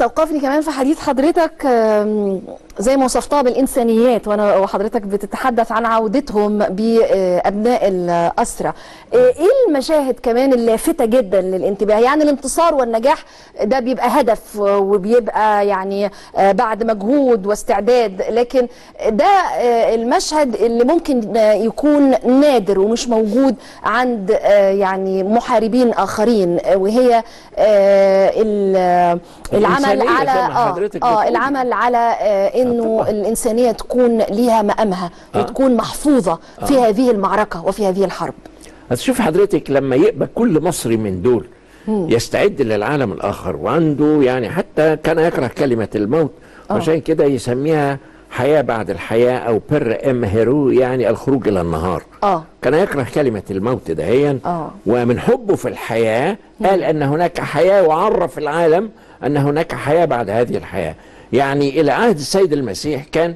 استوقفني كمان في حديث حضرتك آم، زي ما وصفتها بالإنسانيات وأنا وحضرتك بتتحدث عن عودتهم بأبناء الأسرة آه، إيه المشاهد كمان اللافتة جدا للانتباه يعني الانتصار والنجاح ده بيبقى هدف وبيبقى يعني آه، بعد مجهود واستعداد لكن ده آه، المشهد اللي ممكن آه، يكون نادر ومش موجود عند آه، يعني محاربين آخرين آه، وهي آه، ال- العمل الإنسانية على زي ما اه حضرتك اه بتقولي. العمل على آه انه طبعاً. الانسانيه تكون ليها مقامها آه. وتكون محفوظه في هذه المعركه وفي هذه الحرب بس شوف حضرتك لما يبقى كل مصري من دول يستعد للعالم الاخر وعنده يعني حتى كان يكره كلمه الموت آه. عشان كده يسميها حياه بعد الحياه او بر ام هيرو يعني الخروج الى النهار اه كان يكره كلمة الموت دهيا آه. ومن حبه في الحياة قال أن هناك حياة وعرف العالم أن هناك حياة بعد هذه الحياة يعني إلى عهد السيد المسيح كان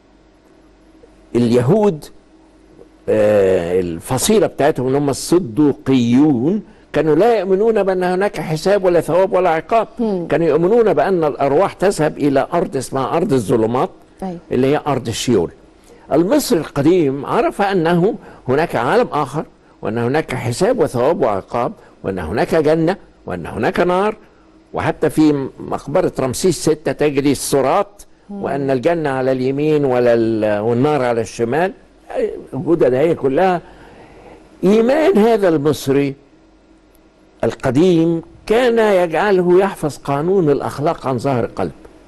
اليهود آه، الفصيلة بتاعتهم اللي هم الصدوقيون كانوا لا يؤمنون بأن هناك حساب ولا ثواب ولا عقاب كانوا يؤمنون بأن الأرواح تذهب إلى أرض اسمها أرض الظلمات أيوة. اللي هي أرض الشيول المصري القديم عرف أنه هناك عالم آخر وأن هناك حساب وثواب وعقاب وأن هناك جنة وأن هناك نار وحتى في مقبرة رمسيس ستة تجري الصراط وأن الجنة على اليمين ولا ال- والنار على الشمال وجودها ده هي كلها إيمان هذا المصري القديم كان يجعله يحفظ قانون الأخلاق عن ظهر قلب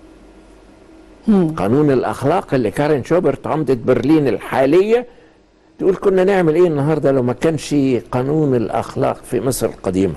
قانون الأخلاق اللي كارين شوبرت عمدة برلين الحالية تقول كنا نعمل ايه النهارده لو ما كانش قانون الأخلاق في مصر القديمة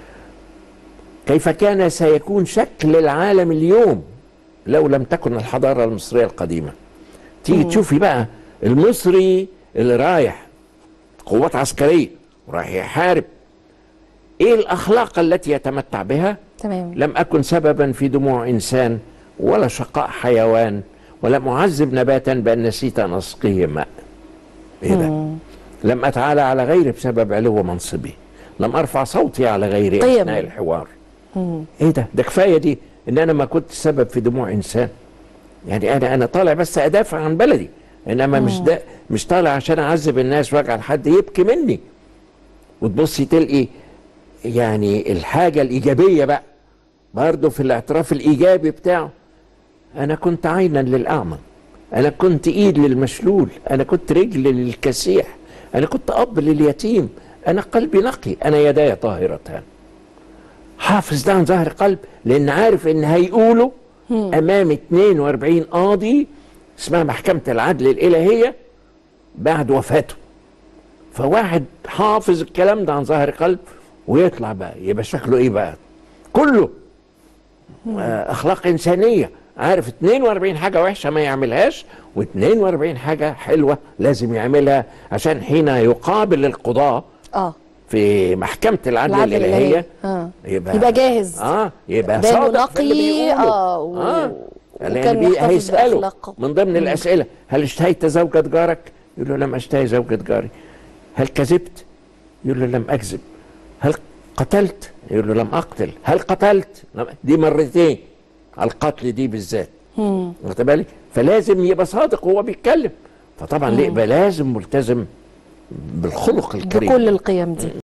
كيف كان سيكون شكل العالم اليوم لو لم تكن الحضارة المصرية القديمة تيجي تشوفي بقى المصري اللي رايح قوات عسكرية ورايح يحارب ايه الأخلاق التي يتمتع بها تمام لم أكن سببا في دموع إنسان ولا شقاء حيوان ولم أعذب نباتا بأن نسيت أن أسقيه ماء إيه ده؟ لم أتعالى على غيري بسبب علو منصبي لم أرفع صوتي على غيري قيم. أثناء الحوار إيه ده؟ ده كفاية دي إن أنا ما كنت سبب في دموع إنسان يعني أنا أنا طالع بس أدافع عن بلدي إنما مش ده مش طالع عشان أعذب الناس وأجعل حد يبكي مني وتبصي تلقي يعني الحاجة الإيجابية بقى برضه في الاعتراف الإيجابي بتاعه أنا كنت عينا للأعمى أنا كنت إيد للمشلول أنا كنت رجل للكسيح أنا كنت أب لليتيم أنا قلبي نقي أنا يداي طاهرتان حافظ ده عن ظهر قلب لأن عارف إن هيقوله أمام 42 قاضي اسمها محكمة العدل الإلهية بعد وفاته فواحد حافظ الكلام ده عن ظهر قلب ويطلع بقى يبقى شكله ايه بقى كله آه، اخلاق انسانيه عارف 42 حاجه وحشه ما يعملهاش و42 حاجه حلوه لازم يعملها عشان حين يقابل القضاه اه في محكمه العدل, العدل الالهيه الإلهي. آه. يبقى جاهز. اه يبقى باله صادق في اللي نقي، بيقوله. آه، و- آه. وكان لأن بي- محتفظ هيساله بأخلاقه. من ضمن الاسئله هل اشتهيت زوجة جارك؟ يقول له لم اشتهي زوجة جاري هل كذبت؟ يقول له لم اكذب هل قتلت؟ يقول له لم اقتل هل قتلت؟ لم- دي مرتين القتل دي بالذات واخد بالك؟ فلازم يبقى صادق وهو بيتكلم فطبعا يبقى لازم ملتزم بالخلق الكريم بكل القيم دي